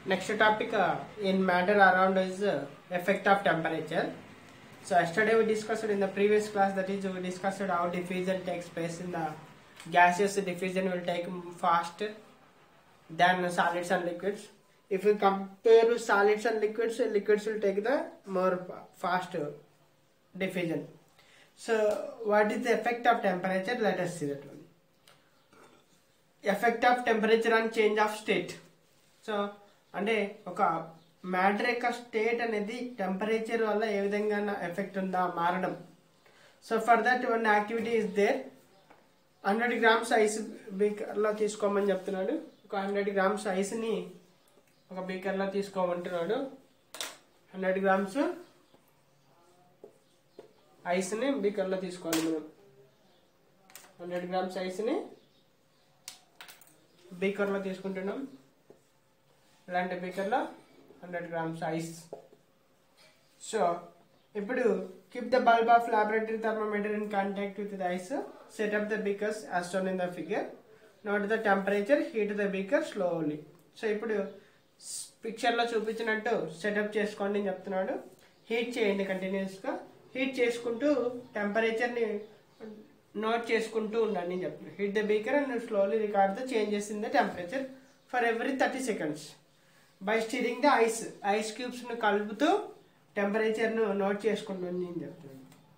Next topic uh, in matter around is uh, effect of temperature. So yesterday we discussed in the previous class that is we discussed how diffusion takes place in the gaseous diffusion will take faster than solids and liquids. If we compare solids and liquids, liquids will take the more faster diffusion. So what is the effect of temperature? Let us see that one. Effect of temperature and change of state so అంటే ఒక matter యొక్క state అనేది temperature వల్ల ఏ విధంగా effect ఉందా మారడం so for that one activity is there hundred grams ice బీకర్లో తీసుకోమని చెప్తున్నాడు ఒక హండ్రెడ్ గ్రామ్స్ ఐస్ని ఒక బీకర్లో తీసుకోమంటున్నాడు హండ్రెడ్ గ్రామ్స్ ఐస్ని బీకర్లో తీసుకోవాలి మనం హండ్రెడ్ గ్రామ్స్ ఐస్ని బీకర్లో తీసుకుంటున్నాం ఇలాంటి బీకర్లో హండ్రెడ్ గ్రామ్స్ ఐస్ సో ఇప్పుడు keep the bulb of laboratory thermometer in contact with the ice set up the beakers as shown in the figure note the temperature heat the beaker slowly so ఇప్పుడు పిక్చర్లో చూపించినట్టు setup చేసుకోండి అని చెప్తున్నాడు heat చేయండి కంటిన్యూస్గా heat చేసుకుంటూ టెంపరేచర్ని note చేసుకుంటూ ఉండండి అని చెప్తున్నాడు heat the beaker and slowly record the changes in the temperature for every thirty seconds by stirring the ice ice క్యూబ్స్ను కలుపుతూ టెంపరేచర్ను నోట్ చేసుకుంటుంది అని చెప్తున్నాడు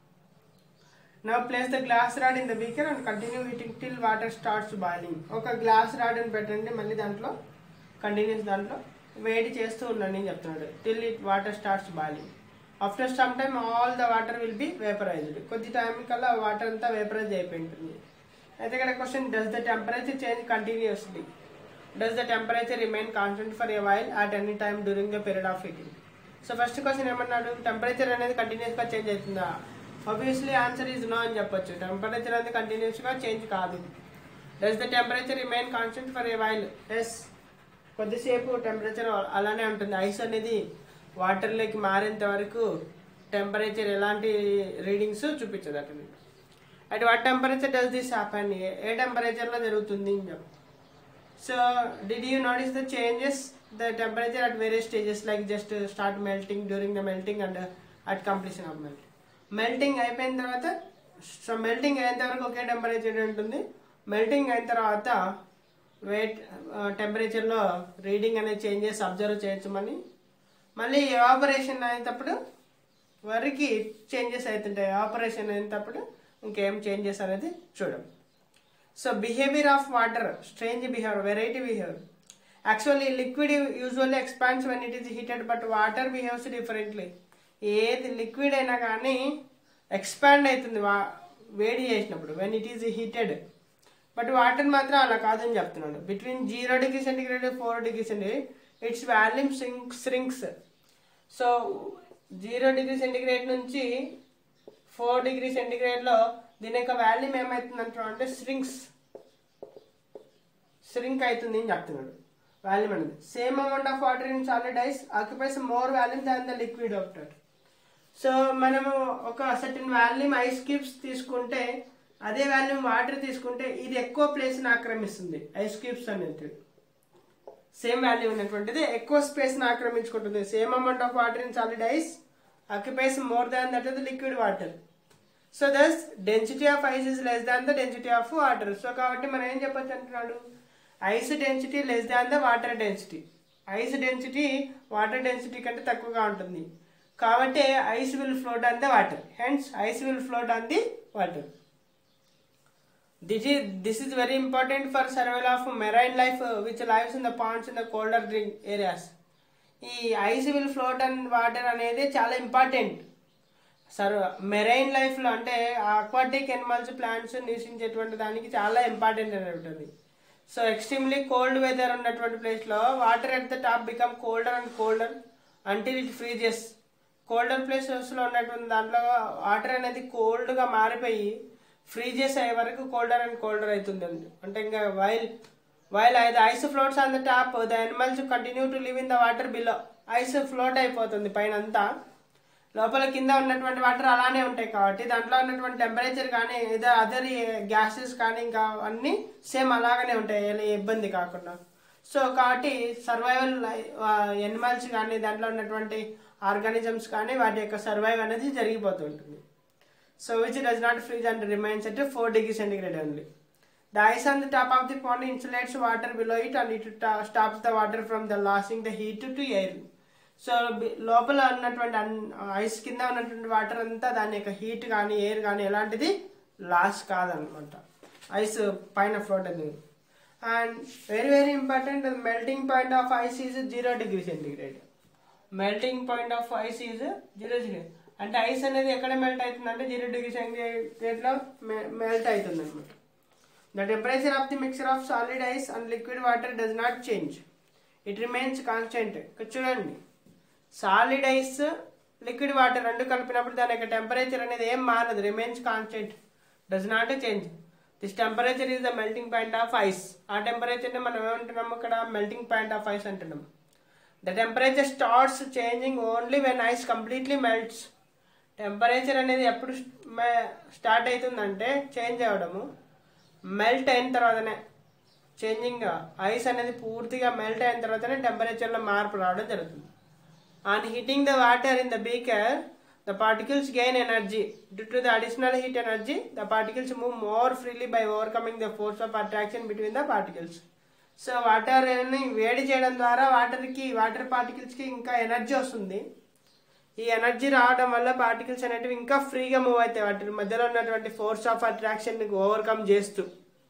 now place the glass rod in the beaker and continue heating till water starts boiling ఒక glass rod అని పెట్టండి మళ్ళీ దాంట్లో కంటిన్యూస్ దాంట్లో వేడి చేస్తూ ఉండండి అని చెప్తున్నాడు till it water starts boiling after some time all the water will be vaporized కొద్ది టైం కల్లా వాటర్ అంతా వేపరైజ్ అయిపోయి ఉంటుంది అయితే ఇక్కడ question does the temperature change continuously does the temperature remain constant for a while at any time during the period of heating so first question ఏమన్నాడు temperature అనేది continuous గా చేంజ్ అవుతుందా ఆబ్వియస్లీ ఆన్సర్ ఈజ్ నో అని చెప్పొచ్చు temperature అనేది continuous గా change కాదు does the temperature remain constant for a while yes కొద్దిసేపు టెంపరేచర్ అలానే ఉంటుంది ఐస్ అనేది వాటర్లోకి మారేంత వరకు టెంపరేచర్ ఎలాంటి రీడింగ్స్ చూపించదు అక్కడ at what temperature does this happen ఏ టెంపరేచర్లో జరుగుతుంది అని చెప్పు so did you notice the changes the temperature at various stages like just start melting during the melting and at completion of melting melting అయిపోయిన తర్వాత so melting అయిన వరకు ఒకే temperature ఉంటుంది మెల్టింగ్ అయిన తర్వాత వెయిట్ టెంపరేచర్లో రీడింగ్ అనేది చేంజెస్ అబ్జర్వ్ చేయొచ్చు మని మళ్ళీ ఎవాపరేషన్ అయినప్పుడు వరకు చేంజెస్ అవుతుంటాయి ఎవాపరేషన్ అయినప్పుడు ఇంకేం చేంజెస్ అనేది చూడం so behaviour of water strange behaviour variety behaviour actually liquid usually expands when it is heated but water behaves differently ఏది లిక్విడ్ అయినా కానీ ఎక్స్పాండ్ అవుతుంది వా వేడి చేసినప్పుడు when it is heated but water మాత్రం అలా కాదని చెప్తున్నాడు between zero degree centigrade four degree centigrade it's volume sink shrinks so zero degree centigrade నుంచి ఫోర్ డిగ్రీ సెంటిగ్రేడ్లో దీని యొక్క వాల్యూమ్ ఏమవుతుంది అంటే శ్రింక్స్ శ్రింక్ అవుతుంది అని చెప్తున్నాడు వాల్యూమ్ అనేది same amount of water in solid ice occupies more volume than the liquid after so మనము ఒక సర్టన్ వాల్యూమ్ ఐస్ క్యూబ్స్ తీసుకుంటే అదే వాల్యూమ్ వాటర్ తీసుకుంటే ఇది ఎక్కువ ప్లేస్ని ఆక్రమిస్తుంది ఐస్ క్యూబ్స్ అనేది సేమ్ వాల్యూ ఉన్నటువంటిది ఎక్కువ స్పేస్ని ఆక్రమించుకుంటుంది same amount of water in solid ice occupies more than that the liquid water so thus density of ice is less than the density of water so కాబట్టి మనం ఏం చెప్పొచ్చు అంటున్నాడు ice density less than the water density ice density water density కంటే తక్కువగా ఉంటుంది కాబట్టి ice will float on the water hence ice will float on the water this is this is very important for survival of marine life uh, which lives in the ponds in the colder drink areas ఈ ice will float and water అనేది చాలా important sir marine లైఫ్లో అంటే aquatic animals plants నివసించేటువంటి దానికి చాలా important అని ఉంటుంది so extremely cold weather ఉన్నటువంటి ప్లేస్లో water at the top become colder and colder until it freezes colder ప్లేసెస్లో ఉన్నటువంటి దాంట్లో వాటర్ అనేది కోల్డ్గా మారిపోయి ఫ్రీజెస్ అయ్యే వరకు కోల్డర్ అండ్ కోల్డర్ అవుతుంది అంటే ఇంకా while while the ice floats on the top the animals continue to live in the water below ice float అయిపోతుంది పైన అంతా లోపల కింద ఉన్నటువంటి వాటర్ అలానే ఉంటాయి కాబట్టి దాంట్లో ఉన్నటువంటి టెంపరేచర్ కానీ ఏదో అదర్ గ్యాసెస్ కానీ ఇంకా అన్నీ సేమ్ అలాగనే ఉంటాయి ఏ ఇబ్బంది కాకుండా సో కాబట్టి సర్వైవల్ ఎనిమల్స్ కానీ దాంట్లో ఉన్నటువంటి ఆర్గానిజమ్స్ కానీ వాటి యొక్క సర్వైవ్ అనేది జరిగిపోతుంటుంది so which does not freeze and remains at four degree centigrade only the ice on the top of the pond insulates water below it and it stops the water from the losing the heat to air so లోపల ఉన్నటువంటి ice కింద ఉన్నటువంటి water అంతా దాని యొక్క heat కానీ air కానీ ఎలాంటిది లాస్ కాదనమాట ఐస్ పైన ఫ్లోట్ అనేది and very very important melting point of ice is zero degree centigrade melting point of ice is zero degree అంటే ఐస్ అనేది ఎక్కడ మెల్ట్ అవుతుంది అంటే జీరో డిగ్రీ సెంటిగ్రేడ్లో మెల్ట్ అవుతుంది అనమాట the temperature of the mixture of solid ice and liquid water does not change it remains constant ఇక్కడ చూడండి solid ice liquid water రెండు కలిపినప్పుడు దాని యొక్క టెంపరేచర్ అనేది ఏం మారదు remains constant does not change this temperature is the melting point of ice ఆ టెంపరేచర్ని మనం ఏమంటున్నాము ఇక్కడ మెల్టింగ్ పాయింట్ ఆఫ్ ఐస్ అంటున్నాం the temperature starts changing only when ice completely melts temperature అనేది ఎప్పుడు స్టార్ట్ అవుతుందంటే చేంజ్ అవ్వడము మెల్ట్ అయిన తర్వాతనే చేంజింగ్ ఐస్ అనేది పూర్తిగా మెల్ట్ అయిన తర్వాతనే టెంపరేచర్లో మార్పు రావడం జరుగుతుంది on heating the water in the beaker the particles gain energy due to the additional heat energy the particles move more freely by overcoming the force of attraction between the particles so వాటర్ని వేడి చేయడం ద్వారా వాటర్కి water పార్టికల్స్కి ఇంకా energy వస్తుంది ఈ energy రావడం వల్ల పార్టికల్స్ అనేటివి ఇంకా ఫ్రీగా మూవ్ అవుతాయి వాటి మధ్యలో ఉన్నటువంటి ఫోర్స్ ఆఫ్ అట్రాక్షన్ ఓవర్కమ్ చేస్తూ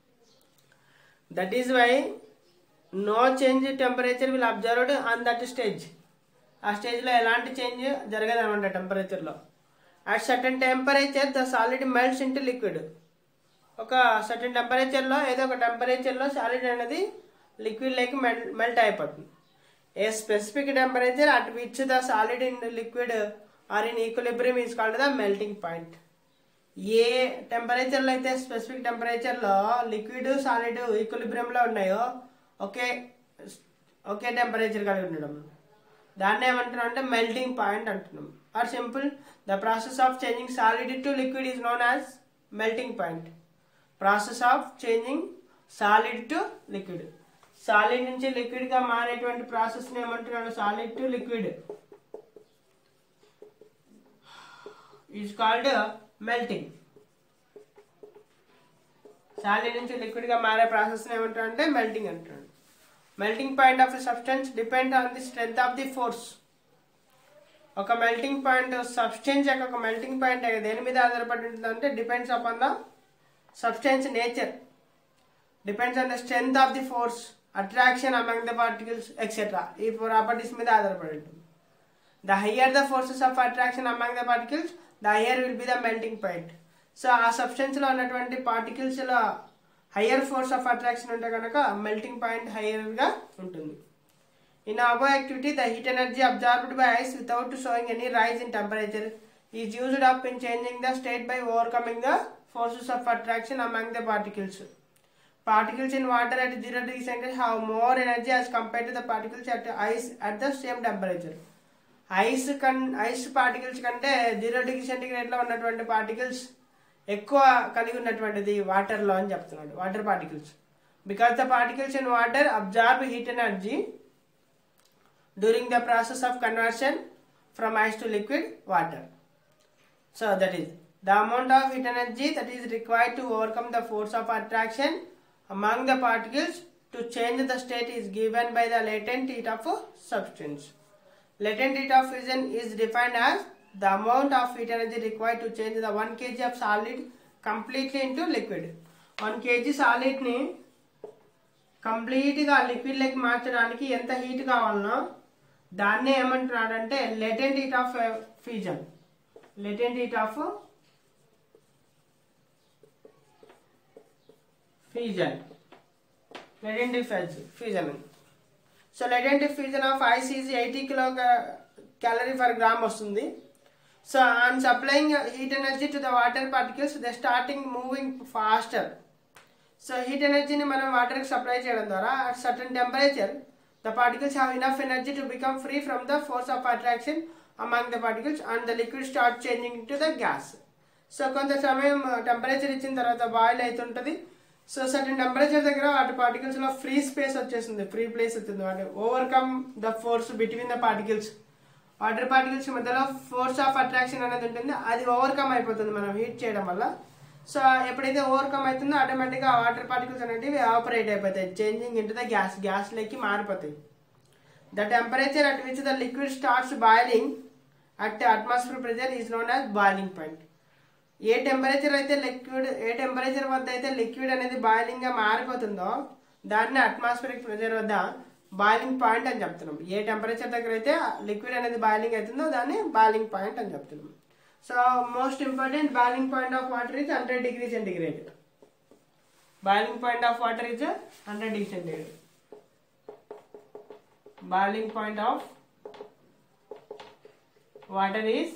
that is why no change temperature will observed on that stage ఆ స్టేజ్లో ఎలాంటి చేంజ్ జరగదు అనమాట టెంపరేచర్లో at certain temperature the solid melts into liquid ఒక సర్టన్ టెంపరేచర్లో ఏదో ఒక టెంపరేచర్లో సాలిడ్ అనేది లిక్విడ్ లేక మెల్ట్ అయిపోతుంది a specific temperature at which the solid in liquid are in equilibrium is called the melting point ఏ టెంపరేచర్లో అయితే స్పెసిఫిక్ టెంపరేచర్లో లిక్విడ్ సాలిడ్ ఈక్విలిబ్రియంలో ఉన్నాయో ఒకే ఒకే టెంపరేచర్ కలిగి ఉండడం దాన్ని ఏమంటున్నాం అంటే మెల్టింగ్ పాయింట్ అంటున్నాం or simple the process of changing solid to liquid is known as melting point process of changing solid to liquid solid నుంచి లిక్విడ్ గా మారేటువంటి ప్రాసెస్ ని ఏమంటున్నాడు solid to liquid is called melting solid నుంచి liquid గా మారే process ని ఏమంటారు అంటే మెల్టింగ్ అంటాడు melting point of substance depend on the strength of the force ఒక మెల్టింగ్ పాయింట్ సబ్స్టెన్స్ యొక్క ఒక మెల్టింగ్ పాయింట్ దేని మీద ఆధారపడి ఉంటుంది అంటే depends upon the substance nature depends on the strength of the force attraction among the particles etcetera ఈ properties మీద ఆధారపడి ఉంటుంది the higher the forces of attraction among the particles the higher will be the melting point so ఆ సబ్స్టెన్స్లో ఉన్నటువంటి పార్టికల్స్లో higher force of attraction ఉంటే కనుక మెల్టింగ్ పాయింట్ హయ్యర్గా ఉంటుంది in above activity the heat energy absorbed by ice without showing any rise in temperature is used up in changing the state by overcoming the forces of attraction among the particles particles in water at 0 degree centigrade have more energy as compared to the particles at ice at the same temperature ice కన్ ice particles కంటే zero degree సెంటిగ్రేడ్లో ఉన్నటువంటి particles ఎక్కువ కలిగి ఉన్నటువంటిది వాటర్లో అని చెప్తున్నాడు water particles because the particles in water absorb heat energy during the process of conversion from ice to liquid water so that is the amount of heat energy that is required to overcome the force of attraction among the particles to change the state is given by the latent heat of a substance. Latent heat of fusion is defined as the amount of heat energy required to change the 1 kg of solid completely into liquid. 1 kg solid ని కంప్లీట్గా liquid లెక్ మార్చడానికి ఎంత heat కావాలనో దాన్నే ఏమంటున్నాడంటే latent heat of fusion latent heat of fusion latent diffuse fusion సో latent diffusion of ice is 80 kilo calorie per gram వస్తుంది so and supplying heat energy to the water particles the starting moving faster so heat ఎనర్జీని మనం వాటర్కి supply చేయడం ద్వారా at certain temperature the particles have enough energy to become free from the force of attraction among the particles and the liquid start changing to the gas so కొంత సమయం temperature ఇచ్చిన తర్వాత boil అవుతుంటుంది so certain temperature దగ్గర వాటి particles లో free space వచ్చేస్తుంది free place అవుతుంది వాటి overcome the force between the particles water particles మధ్యలో ఫోర్స్ ఆఫ్ అట్రాక్షన్ అనేది ఉంటుంది అది ఓవర్కమ్ అయిపోతుంది మనం హీట్ చేయడం వల్ల సో ఎప్పుడైతే ఓవర్కమ్ అవుతుందో ఆటోమేటిక్గా ఆ వాటర్ పార్టికల్స్ అనేటివి ఆపరేట్ అయిపోతాయి changing into the gas gas లెక్కి మారిపోతాయి the temperature at which the liquid starts boiling at atmosphere pressure is known as boiling point ఏ టెంపరేచర్ అయితే లిక్విడ్ ఏ టెంపరేచర్ వద్ద అయితే లిక్విడ్ అనేది బాయిలింగ్ గా మారిపోతుందో దాన్ని అట్మాస్ఫియరిక్ ప్రెజర్ వద్ద బాయిలింగ్ పాయింట్ అని చెప్తున్నాం ఏ టెంపరేచర్ దగ్గర అయితే లిక్విడ్ అనేది బాయిలింగ్ అవుతుందో దాన్ని బాయిలింగ్ పాయింట్ అని చెప్తున్నాం so most important boiling point of water is hundred degree centigrade boiling point of water is hundred degree centigrade boiling point of water is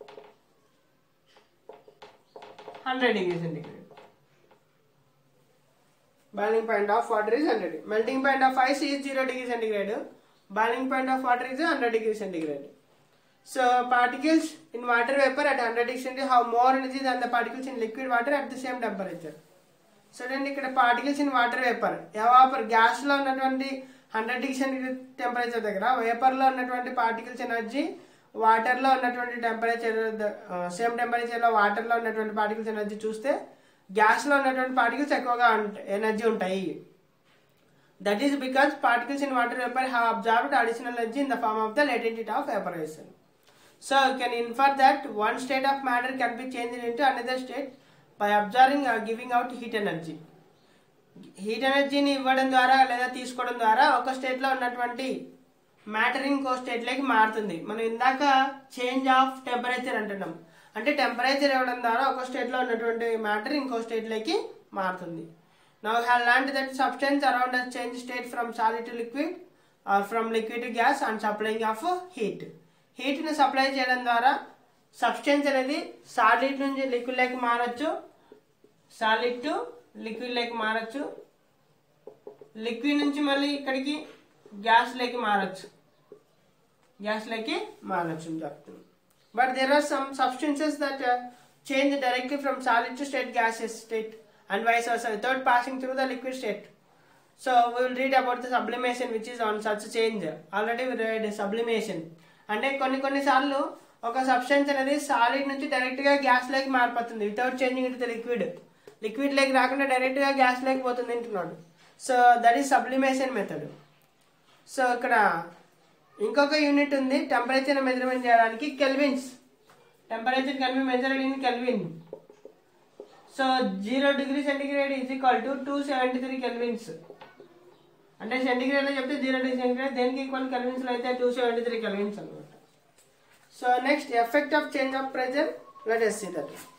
hundred degree centigrade boiling point of water is hundred melting point of ice is zero degree centigrade boiling point of water is hundred degree centigrade so particles in water vapour at hundred degree centigrade have more energy than the particles in liquid water at the same temperature చూడండి ఇక్కడ particles in water vapour ఎవాపర్ gas లో ఉన్నటువంటి hundred degree centigrade temperature దగ్గర vapour లో ఉన్నటువంటి particles energy water లో ఉన్నటువంటి టెంపరేచర్ సేమ్ టెంపరేచర్ లో వాటర్ లో ఉన్నటువంటి పార్టికల్స్ ఎనర్జీ చూస్తే గ్యాస్ లో ఉన్నటువంటి పార్టికల్స్ ఎక్కువగా ఎనర్జీ ఉంటాయి that is because particles in water vapour have observed additional energy in the form of the latent heat of vaporisation so can infer that one state of matter can be change in to another state by observing giving out heat energy heat ఎనర్జీని ఇవ్వడం ద్వారా లేదా తీసుకోవడం ద్వారా ఒక state లో ఉన్నటువంటి matter ఇంకో స్టేట్ లోకి మారుతుంది మనం ఇందాక చేంజ్ ఆఫ్ టెంపరేచర్ అంటున్నాం అంటే టెంపరేచర్ ఇవ్వడం ద్వారా ఒక స్టేట్ లో ఉన్నటువంటి మ్యాటర్ ఇంకో స్టేట్ లోకి మారుతుంది నౌ హ్యావ్ లాంటి that substance around change state from solid to liquid or from liquid to gas and supplying of heat heat ని సప్లై చేయడం ద్వారా సబ్స్టెన్స్ అనేది సాలిడ్ నుంచి లిక్విడ్ లోకి మారచ్చు సాలిడ్ టు లిక్విడ్ లోకి మారచ్చు లిక్విడ్ నుంచి మళ్ళీ ఇక్కడికి గ్యాస్ లోకి మారచ్చు గ్యాస్ లోకి మారచ్చు అని చెప్తున్నాం but there are some substances that change directly from solid to state gases state and vice versa without passing through the liquid state so we will read about the sublimation which is on such change already we read sublimation అంటే కొన్ని కొన్ని సార్లు ఒక substance అనేది solid నుంచి direct గా gas లోకి మారిపోతుంది without changing it the liquid liquid లేకి రాకుండా డైరెక్ట్ గా గ్యాస్ లేకి పోతుంది అంటున్నాడు so that is sublimation method so ఇక్కడ ఇంకొక యూనిట్ ఉంది టెంపరేచర్ మెజర్మెంట్ చేయడానికి kelvins temperature can be measured in kelvin so zero degree centigrade is equal to two seventy three kelvins అంటే సెంటిగ్రేడ్ లో చెప్తే జీరో డిగ్రీ సెంటిగ్రేడ్ దేనికి equal kelvins లో అయితే టూ సెవెంటీ త్రీ కెల్విన్స్ అనమాట so next effect of change of pressure let us see that